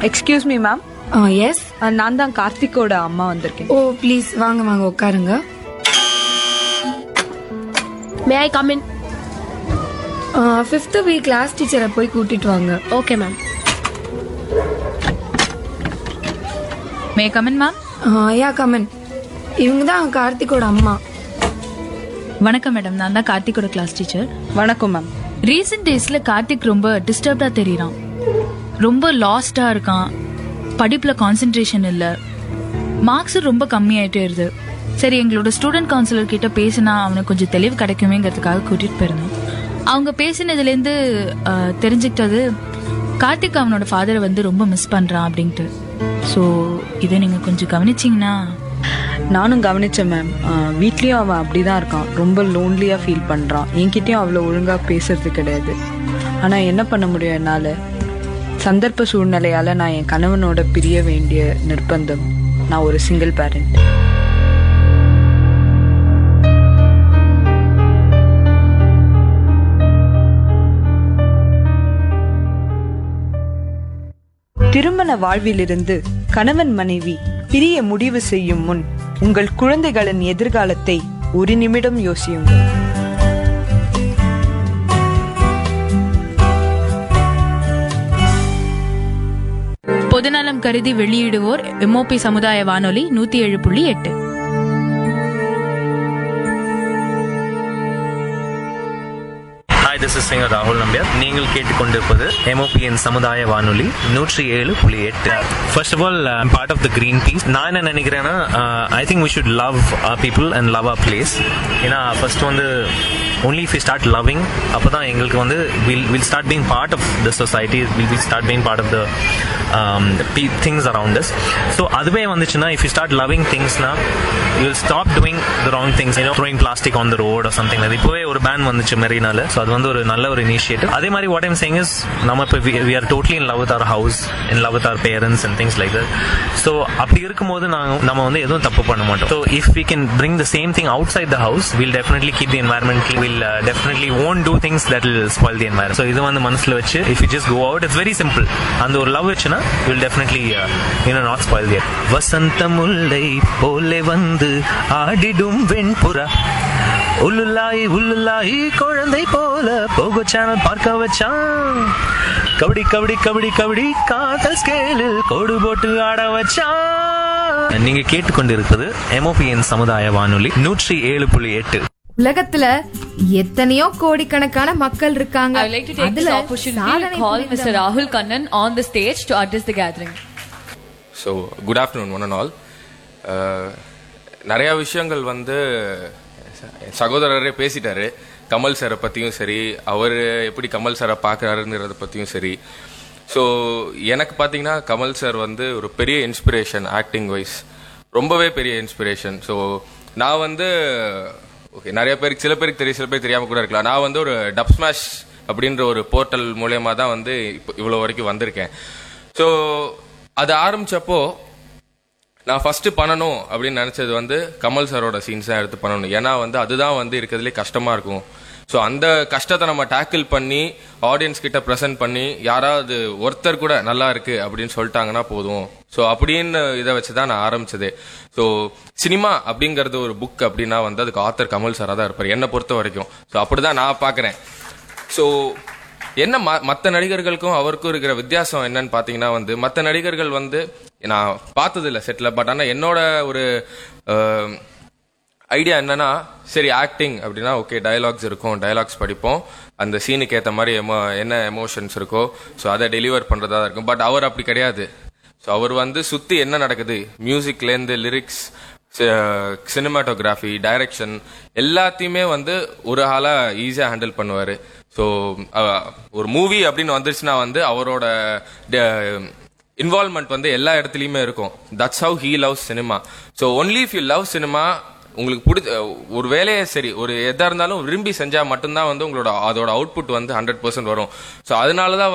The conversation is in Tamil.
எக்ஸ்கியூஸ் மீ மேம் எஸ் நான் தான் கார்த்திக்கோட அம்மா வந்திருக்கேன் ஓ ப்ளீஸ் வாங்க வாங்க உட்காருங்க may I come in fifth week class டீச்சரை போய் கூட்டிட்டு வாங்க okay ma'am may come in ma'am yeah come in இவங்க தான் கார்த்திகோட அம்மா வணக்கம் மேடம் நான் தான் கார்த்திகோட கிளாஸ் டீச்சர் வணக்கம் மேம் ரீசெண்ட் டேஸ்ல கார்த்திக் ரொம்ப டிஸ்டர்ப்டா தெரியறான் ரொம்ப லாஸ்டா இருக்கான் படிப்புல கான்சென்ட்ரேஷன் இல்ல மார்க்ஸ் ரொம்ப கம்மியாயிட்டே இருது சரி எங்களோட ஸ்டூடெண்ட் கவுன்சிலர் கிட்ட பேசினா அவனுக்கு கொஞ்சம் தெளிவு கிடைக்குமேங்கிறதுக்காக கூட்டிட்டு போயிருந்தோம் அவங்க பேசினதுல இருந்து அஹ், தெரிஞ்சுக்கிட்டது கார்த்திக் அவனோட ஃபாதரை வந்து ரொம்ப மிஸ் பண்றான் அப்படின்ட்டு ஸோ இதை நீங்க கொஞ்சம் கவனிச்சீங்கன்னா நானும் கவனிச்சேன் மேம் வீட்லயும் அவன் அப்படிதான் இருக்கான் ரொம்ப லோன்லியா ஃபீல் பண்றான் என்கிட்டயும் அவ்வளோ ஒழுங்கா பேசுறது கிடையாது ஆனா என்ன பண்ண முடியும் என்னால சந்தர்ப்ப சூழ்நிலையால நான் என் கணவனோட பிரிய வேண்டிய நிர்பந்தம் நான் ஒரு சிங்கிள் பேரண்ட் திருமண வாழ்விலிருந்து கணவன் மனைவி பிரிய முடிவு செய்யும் முன் உங்கள் குழந்தைகளின் எதிர்காலத்தை ஒரு நிமிடம் யோசியுங்கள் பொதுநலம் கருதி வெளியிடுவோர் எம்ஓபி சமுதாய வானொலி நூத்தி ஏழு புள்ளி எட்டு ஹாய் திஸ் இஸ் சிங்கர் ராகுல் நம்பியார் நீங்கள் கேட்டுக்கொண்டிருப்பது எம்ஓபிஎன் சமுதாய வானொலி நூற்றி ஏழு புள்ளி எட்டு first of all part of the green peace நான் என்ன நினைக்கிறேன்னா I think we should love people and love a place ஏன்னா ஃபர்ஸ்ட் வந்து only if you start loving அப்போ தான் எங்களுக்கு வந்து will will start being part of the society will we start being part of the things around us so அதுவே வந்துச்சுன்னா இஃப் யூ ஸ்டார்ட் லவ்விங் திங்ஸ்னா you will stop doing the wrong things you know throwing plastic on the road or something அது இப்போவே ஒரு பேன் வந்துச்சு மெரினால ஸோ அது வந்து ஒரு நல்ல ஒரு இனிஷியேட்டிவ் அதே மாதிரி வாட் ஐம் சேங் இஸ் நம்ம இப்போ we are totally in love with our house in love with our parents and things like that so அப்படி இருக்கும்போது நாங்கள் நம்ம வந்து எதுவும் தப்பு பண்ண மாட்டோம் so if we can bring the same thing outside the house will definitely keep the environment will definitely own do things that will spoil the environment so இது வந்து மனசில் வச்சு if you just go out it's very simple அந்த ஒரு லவ் வச்சுன்னா will definitely you know not spoil their வசந்த முல்லை போலே வந்து ஆடிடும் வெண்புறா உள்ளுல்லாய் உள்ளுல்லாய் குழந்தை போல போகோ சேனல் பார்க்க வச்சான் கபடி கபடி கபடி கபடி காதல் ஸ்கேலில் கோடு போட்டு ஆட வச்சான் நீங்க கேட்டுக்கொண்டிருப்பது எம்ஓபிஎன் சமுதாய வானொலி நூற்றி ஏழு புள்ளி எட்டு உலகத்துல எத்தனையோ கோடிக்கணக்கான மக்கள் இருக்காங்க I would like to take this அதுல opportunity சாதனை to call புரிந்த Mr. Rahul Kannan on the stage to address the gathering. So good afternoon one and all நிறையா விஷயங்கள் வந்து ச- சகோதரரே பேசிட்டாரு கமல் சாரை பற்றியும் சரி அவர் எப்படி கமல் சாரை பார்க்குறாருங்கிறத பற்றியும் சரி ஸோ எனக்கு பார்த்தீங்கன்னா கமல் சார் வந்து ஒரு பெரிய இன்ஸ்பிரேஷன் ஆக்டிங் வைஸ் ரொம்பவே பெரிய இன்ஸ்பிரேஷன் ஸோ நான் வந்து ஓகே நிறைய பேருக்கு சில பேருக்கு தெரியும் சில பேர் தெரியாமல் கூட இருக்கலாம் நான் வந்து ஒரு டப் ஸ்மாஷ் அப்படின்ற ஒரு போர்ட்டல் மூலயமா தான் வந்து இப்போ இவ்வளோ வரைக்கும் வந்திருக்கேன் ஸோ அது ஆரம்பிச்சப்போ நான் ஃபர்ஸ்ட் பண்ணணும் அப்படின்னு நினைச்சது வந்து கமல் சாரோட சீன்ஸ் தான் எடுத்து பண்ணணும் ஏன்னா வந்து அதுதான் வந்து இருக்கிறதுலே கஷ்டமா இருக்கும் ஸோ அந்த கஷ்டத்தை நம்ம டேக்கிள் பண்ணி ஆடியன்ஸ் கிட்ட ப்ரெசென்ட் பண்ணி யாராவது ஒருத்தர் கூட நல்லா இருக்கு அப்படின்னு சொல்லிட்டாங்கன்னா போதும் ஸோ அப்படின்னு இதை வச்சு தான் நான் ஆரம்பிச்சதே ஸோ சினிமா அப்படிங்கிறது ஒரு புக் அப்படின்னா வந்து அதுக்கு ஆத்தர் கமல் சாராக தான் இருப்பார் என்னை பொறுத்த வரைக்கும் ஸோ அப்படிதான் நான் பார்க்குறேன் ஸோ என்ன மற்ற நடிகர்களுக்கும் அவருக்கும் இருக்கிற வித்தியாசம் என்னன்னு பார்த்தீங்கன்னா வந்து மற்ற நடிகர்கள் வந்து நான் பார்த்தது இல்லை செட்டில் பட் ஆனால் என்னோட ஒரு ஐடியா என்னன்னா சரி ஆக்டிங் அப்படின்னா ஓகே டயலாக்ஸ் இருக்கும் டயலாக்ஸ் படிப்போம் அந்த சீனுக்கு ஏற்ற மாதிரி எமோ என்ன எமோஷன்ஸ் இருக்கோ ஸோ அதை டெலிவர் பண்ணுறதா தான் இருக்கும் பட் அவர் அப்படி கிடையாது ஸோ அவர் வந்து சுற்றி என்ன நடக்குது மியூசிக்லேருந்து லிரிக்ஸ் சினிமாட்டோகிராஃபி டைரக்ஷன் எல்லாத்தையுமே வந்து ஒரு ஆளாக ஈஸியாக ஹேண்டில் பண்ணுவார் ஸோ ஒரு மூவி அப்படின்னு வந்துருச்சுன்னா வந்து அவரோட இன்வால்மெண்ட் வந்து எல்லா இடத்துலையுமே இருக்கும் that's how he love cinema so only if you love cinema உங்களுக்கு பிடிச்ச ஒரு வேலையே சரி ஒரு எதா இருந்தாலும் விரும்பி செஞ்சா மட்டும்தான் வந்து உங்களோட அதோட அவுட்புட் வந்து ஹண்ட்ரட் பர்சன்ட் வரும் ஸோ அதனால தான்